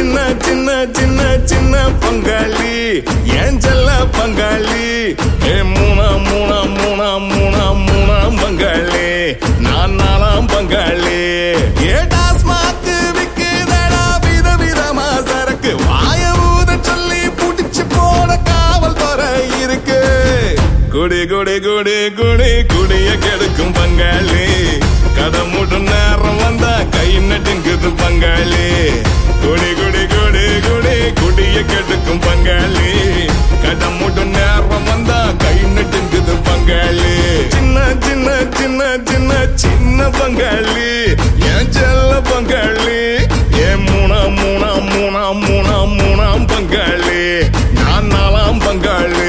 சின்ன சின்ன சின்ன சின்ன பங்காளி ஏன் செல்ல பங்காளி ஏ மூணா மூணா மூணா மூணா மூணா பங்காளி நான் நாலாம் பங்காளி ஏ டாஸ்மாக்கு விக்குதடா வித விதமா சரக்கு வாய ஊத சொல்லி புடிச்சு போன காவல் துறை இருக்கு குடி குடி குடி குடி குடிய கெடுக்கும் பங்காளி கதை மூட்டும் நேரம் வந்தா கை நட்டுங்குது பங்காளி குடி குடி குடி குடி குடிய கெடுக்கும் பங்காளி கதை மூட்டும் நேரம் வந்தா கை நட்டுங்குது பங்காளி சின்ன சின்ன சின்ன சின்ன சின்ன பங்காளி ஏன் செல்ல பங்காளி ஏன் மூணா மூணா மூணா மூணா மூணாம் பங்காளி நான் நாலாம் பங்காளி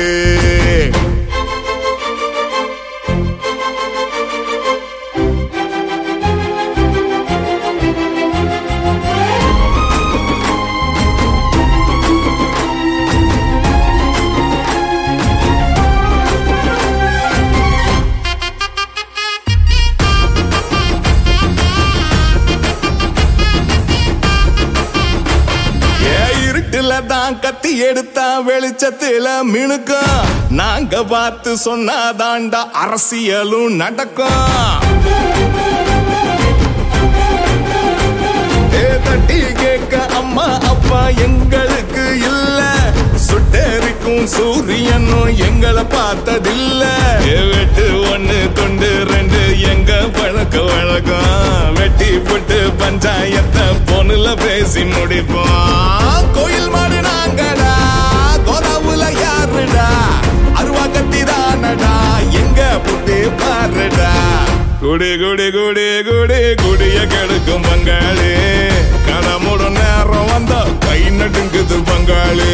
ஏ இருட்டுல தான் கத்தி எடுத்தா வெளிச்சத்துல மினுக்கும் நாங்க பார்த்து சொன்னாதாண்டா அரசியலும் நடக்கும் ஏ தட்டி கேட்க அம்மா அப்பா எங்களுக்கு இல்ல சுட்டெரிக்கும் சூரியனும் எங்களை பார்த்ததில்ல ஏ வெட்டு ஒண்ணு தொண்டு ரெண்டு எங்க பழக்க வழக்கம் வெட்டி போட்டு பஞ்சாயத்தை பொண்ணுல பேசி முடிப்போம் கோயில் மாடு நாங்கடா கோதாவுல யாருடா அருவா கத்தி தானடா எங்க புட்டி பாருடா குடி குடி குடி குடி குடிய கெடுக்கும் பங்காளி கடமுட நேரம் வந்தா கை நடுங்குது பங்காளி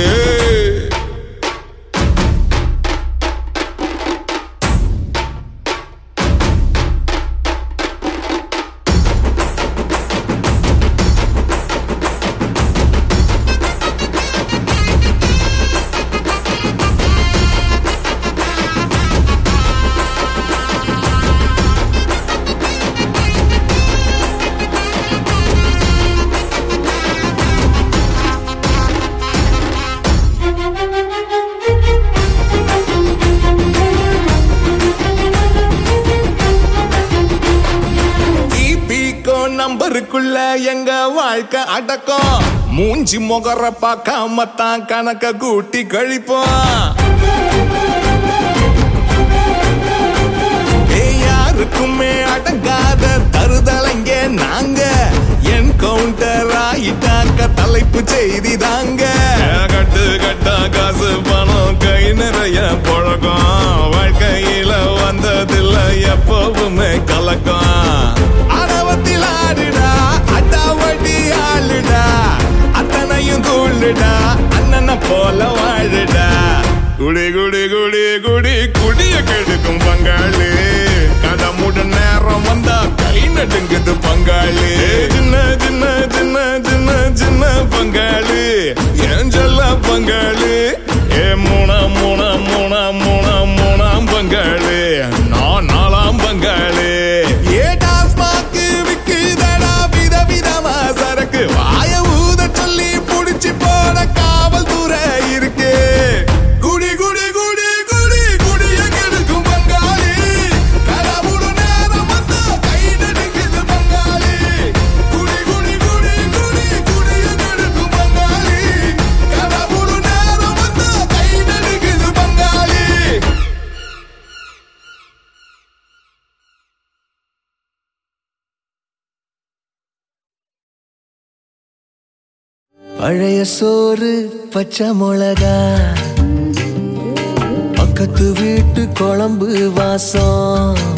ஈபிக்கோ நம்பருக்குள்ள எங்க வாழ்க்கை அடக்கம் மூஞ்சி முகர பார்க்காம தான் கணக்க கூட்டி கழிப்போம் ஏய், யாருக்குமே அடங்காத தருதலைங்க நாங்க என் கவுண்டர் ஆயிட்டாக்க தலைப்பு செய்தி தாங்க கட்டு கட்டா காசு பணம் கை நிறைய பழக்கம் வாழ்க்கையில வந்ததில்ல எப்பவுமே கலக்கம் ஆணவத்தில் ஆடுடா அட்டாவடி ஆளுடா அத்தனையும் கூழுடா அண்ணனை போல வாழுடா குடி குடி குடி குடி குடிய கெடுக்கும் பங்காளி கதை மூட நேரம் வந்தா கை நடுங்குது பங்காளி சின்ன சின்ன சின்ன சின்ன சின்ன பங்காளி ஏன் சொல்ல பங்காளி ஏ மூணா மூணா மூணா மூணா மூணாம் பங்காளி நான் நாலாம் பங்காளி ஏ டாஸ்மாக்கு விக்குதடா வித விதமா சரக்கு வாய ஊத சொல்லி புடிச்சு போன காவல்துறை இருக்கு குடி குடி குடி குடி குடிய கெடுக்கும் பங்காளி கடவுடு நேரம் வந்தா கை நடுக்குது பங்காளி குடி குடி குடி குடி குடிய கெடுக்கும் பங்காளி கடவுடு நேரம் வந்தா கை நடுக்குது பங்காளி பழைய சோறு பச்சை மிளகா பக்கத்து வீட்டு குழம்பு வாசம்